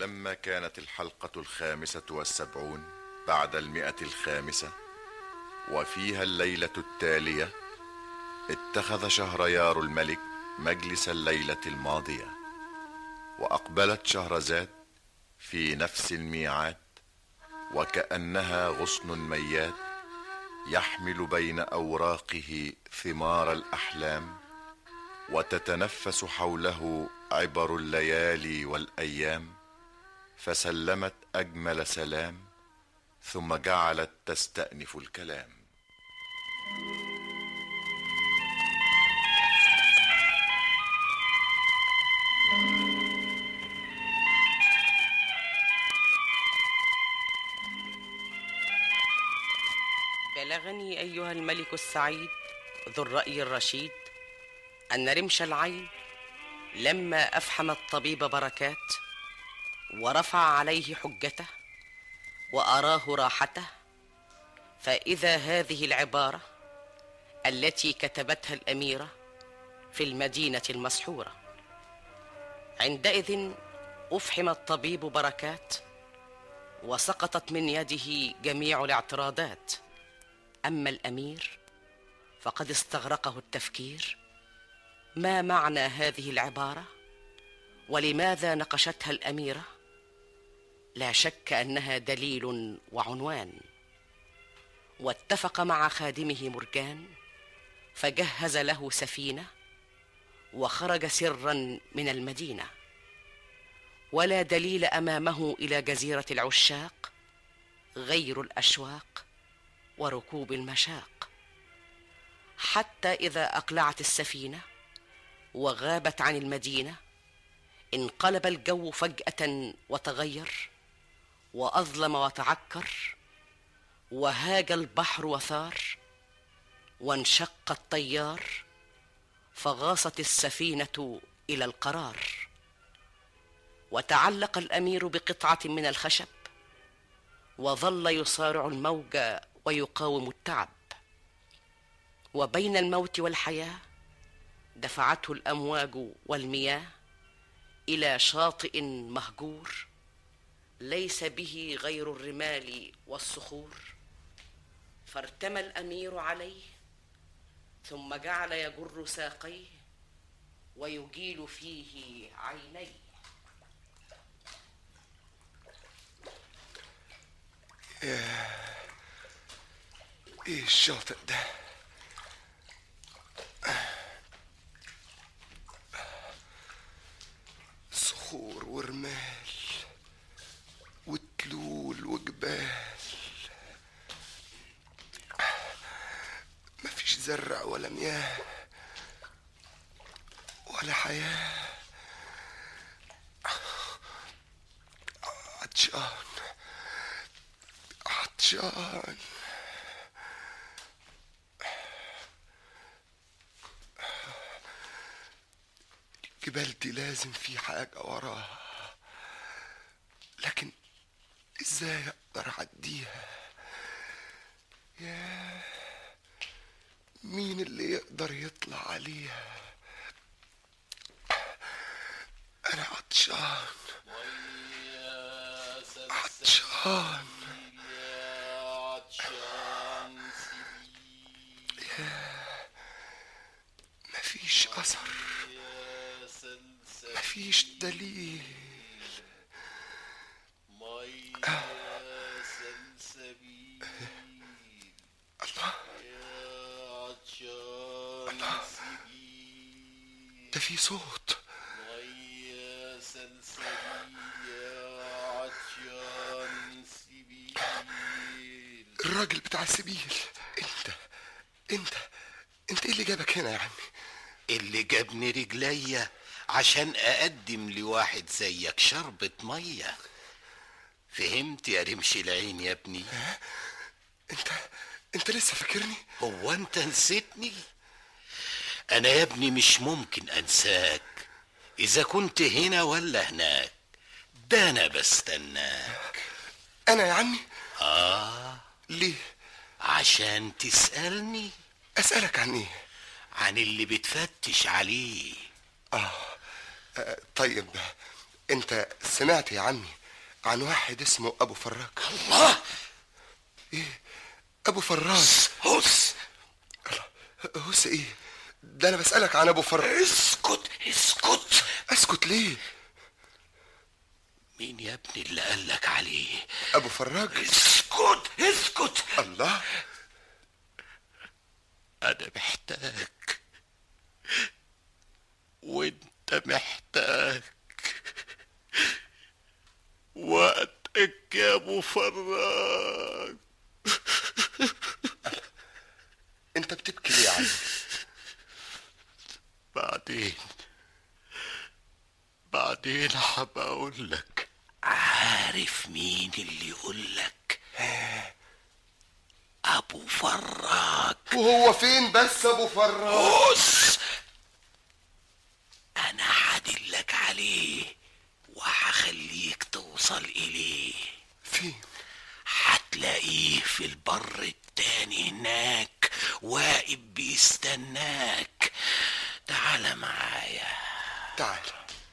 ولما كانت الحلقة الخامسة والسبعون بعد المئة الخامسة وفيها الليلة التالية اتخذ شهريار الملك مجلس الليلة الماضية وأقبلت شهرزاد في نفس الميعاد وكأنها غصن ميات يحمل بين أوراقه ثمار الأحلام وتتنفس حوله عبر الليالي والايام فسلمت اجمل سلام ثم جعلت تستانف الكلام بلغني ايها الملك السعيد ذو الراي الرشيد ان رمش العين لما افحم الطبيب بركات ورفع عليه حجته واراه راحته فاذا هذه العباره التي كتبتها الاميره في المدينه المسحوره عندئذ افحم الطبيب بركات وسقطت من يده جميع الاعتراضات اما الامير فقد استغرقه التفكير ما معنى هذه العباره ولماذا نقشتها الاميره لا شك انها دليل وعنوان واتفق مع خادمه مرجان فجهز له سفينه وخرج سرا من المدينه ولا دليل امامه الى جزيره العشاق غير الاشواق وركوب المشاق حتى اذا اقلعت السفينه وغابت عن المدينه انقلب الجو فجاه وتغير واظلم وتعكر وهاج البحر وثار وانشق الطيار فغاصت السفينه الى القرار وتعلق الامير بقطعه من الخشب وظل يصارع الموج ويقاوم التعب وبين الموت والحياه دفعته الامواج والمياه الى شاطئ مهجور ليس به غير الرمال والصخور فارتمى الامير عليه ثم جعل يجر ساقيه ويجيل فيه عينيه ايه الشاطئ ده صخور ورمال وتلول وجبال مفيش زرع ولا مياه ولا حياة عطشان عطشان الجبال دي لازم في حاجة وراها لكن ازاي اقدر اعديها يا مين اللي يقدر يطلع عليها انا عطشان عطشان مفيش اثر مفيش دليل الله الله ده في صوت الراجل بتاع السبيل انت انت انت ايه اللي جابك هنا يا عمي اللي جابني رجليا عشان اقدم لواحد زيك شربة مية فهمت يا رمش العين يا ابني انت انت لسه فاكرني هو انت نسيتني انا يا ابني مش ممكن انساك اذا كنت هنا ولا هناك ده انا بستناك انا يا عمي اه ليه عشان تسألني اسالك عن ايه عن اللي بتفتش عليه آه طيب انت سمعت يا عمي عن واحد اسمه ابو فراج الله ابو فراج هس هس ايه ده انا بسألك عن ابو فراج اسكت اسكت اسكت ليه مين يا ابني اللي قالك عليه ابو فراج اسكت اسكت الله انا محتاج وانت محتاج وقتك يا ابو فراج انت بتبكي ليه يا عمي بعدين بعدين هبقى اقول لك عارف مين اللي يقول لك ابو فراج وهو فين بس ابو فراج بص انا هدلك عليه وهخليك توصل اليه فين هتلاقيه في البر التاني هناك واقف بيستناك تعال معايا تعال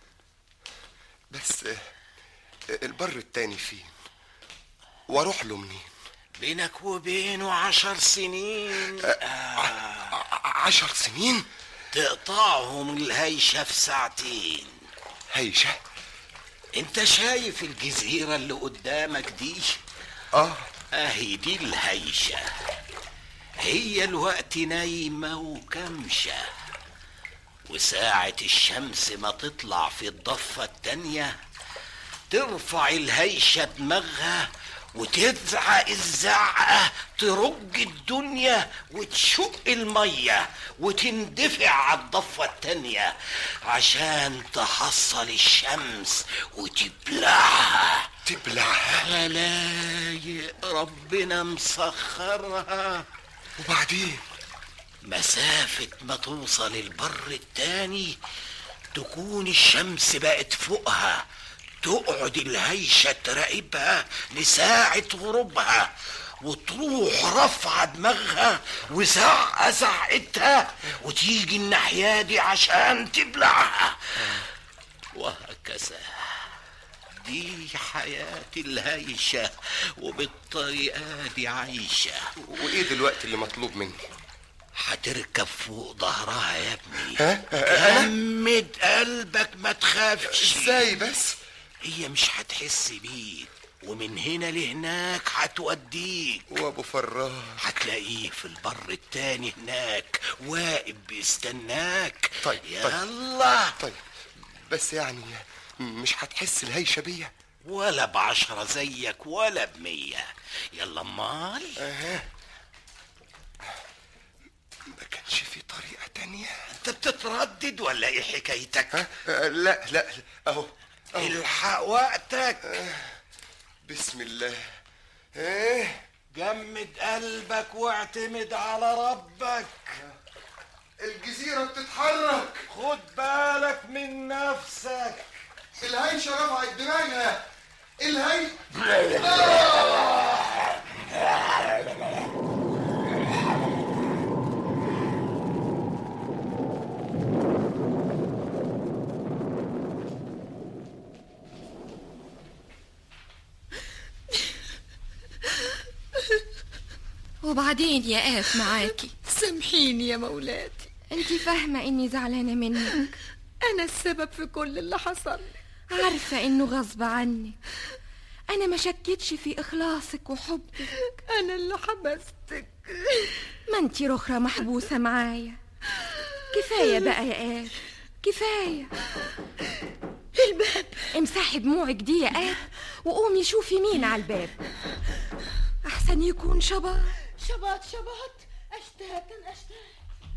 بس آه، البر التاني فين واروح له منين بينك وبينه عشر سنين ع- عشر سنين تقطعهم الهيشة في ساعتين هيشة انت شايف الجزيرة اللي قدامك دي اه اهي دي الهيشة هي الوقت نايمة وكمشة وساعة الشمس ما تطلع في الضفة التانية ترفع الهيشة دماغها وتزعق الزعقة ترج الدنيا وتشق المية وتندفع على الضفة التانية عشان تحصل الشمس وتبلعها تبلعها خلايق ربنا مسخرها وبعدين مسافة ما توصل البر التاني تكون الشمس بقت فوقها تقعد الهيشة تراقبها لساعة غروبها وتروح رافعة دماغها وزعقة زعقتها وتيجي الناحية دي عشان تبلعها وهكذا دي حياة الهيشة وبالطريقة دي عايشة وايه دلوقتي اللي مطلوب مني هتركب فوق ظهرها يا ابني ها؟ أنا؟ جمد قلبك ما تخافش ازاي بس هي مش هتحس بيك ومن هنا لهناك هتوديك وابو فراج هتلاقيه في البر التاني هناك واقف بيستناك طيب، طيب. يلا طيب بس يعني مش هتحس الهيشة بيا ولا بعشرة زيك ولا بمية يلا امال ما كانش في طريقة تانية انت بتتردد ولا ايه حكايتك ها؟ آه، لا لا اهو اهو الحق وقتك بسم الله ايه جمد قلبك واعتمد على ربك الجزيرة بتتحرك خد بالك من نفسك الهيشة رفعت دماغها الهي وبعدين يا آف معاكي سامحيني يا مولاتي انت فاهمة اني زعلانة منك أنا السبب في كل اللي حصل لي عارفة انه غصب عنك انا ما شكتش في اخلاصك وحبك أنا اللي حبستك ما انت رخرة محبوسة معايا كفاية بقى يا آف كفاية الباب امسحي دموعك دي يا آف وقومي شوفي مين على الباب احسن يكون شباب شبات شبات أشتات أشتات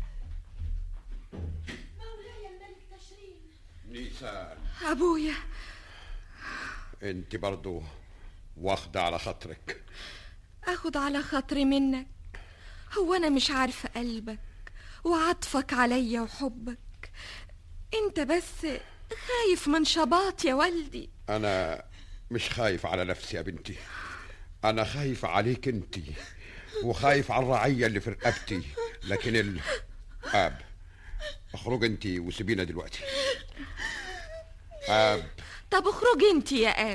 مولاي الملك تشرين نيسان ابويا انت برضو واخدة على خاطرك اخد على خاطري منك هو انا مش عارفه قلبك وعطفك عليا وحبك انت بس خايف من شباط يا والدي انا مش خايف على نفسي يا بنتي انا خايف عليك انت وخايف على الرعية اللي في رقبتي لكن ال اب اخرج انت وسيبينا دلوقتي اب طب اخرجي انت يا اب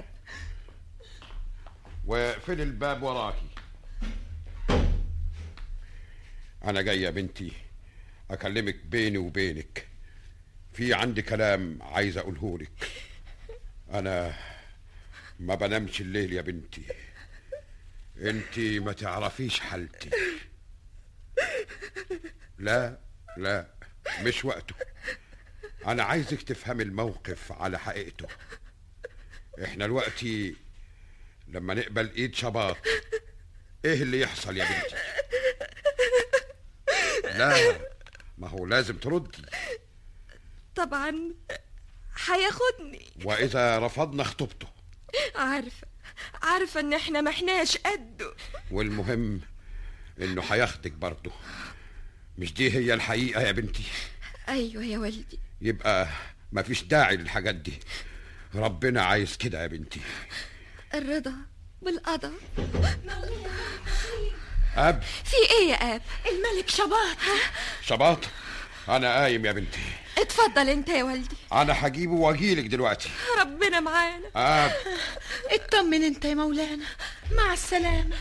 واقفلي الباب وراكي انا جاي يا بنتي اكلمك بيني وبينك في عندي كلام عايز اقوله لك انا ما بنامش الليل يا بنتي انت ما تعرفيش حالتي لا لا مش وقته انا عايزك تفهمي الموقف على حقيقته احنا دلوقتي لما نقبل ايد شباط ايه اللي يحصل يا بنتي لا ما هو لازم تردي طبعا هياخدني واذا رفضنا خطوبته عارفة عارفة ان احنا ما احناش قده والمهم انه هياخدك برضه مش دي هي الحقيقه يا بنتي ايوه يا والدي يبقى مفيش داعي للحاجات دي ربنا عايز كده يا بنتي الرضا بالقضاء اب في ايه يا اب الملك شباط شباط انا قايم يا بنتي اتفضل انت يا والدي انا هجيبه واجيلك دلوقتي ربنا معانا اب اطمن انت يا مولانا مع السلامة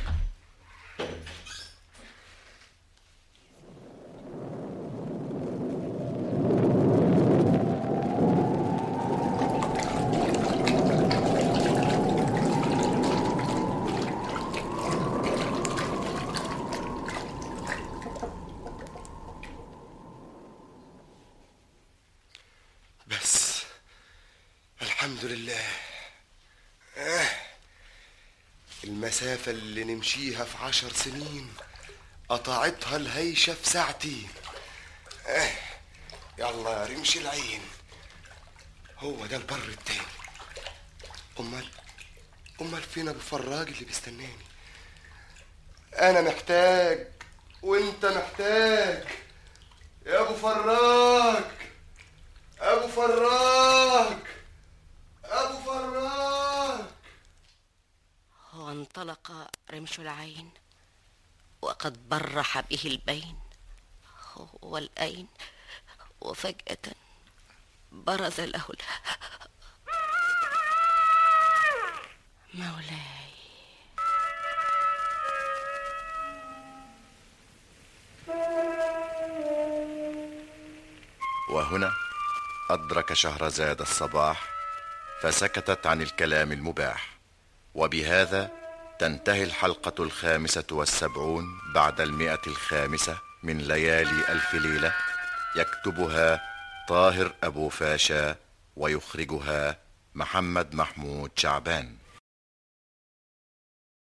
بس الحمد لله آه. المسافة اللي نمشيها في عشر سنين قطعتها الهيشة في ساعتين آه. يلا يا رمش العين هو ده البر التاني امال امال فين ابو فراج اللي بيستناني انا محتاج وانت محتاج يا ابو فراج ابو فراج ابو فراج وانطلق رمش العين وقد برح به البين والأين وفجأة برز له ال- مولاي وهنا أدرك شهرزاد الصباح فسكتت عن الكلام المباح وبهذا تنتهي الحلقة الخامسة والسبعون بعد المئة الخامسة من ليالي ألف ليلة يكتبها طاهر أبو فاشا ويخرجها محمد محمود شعبان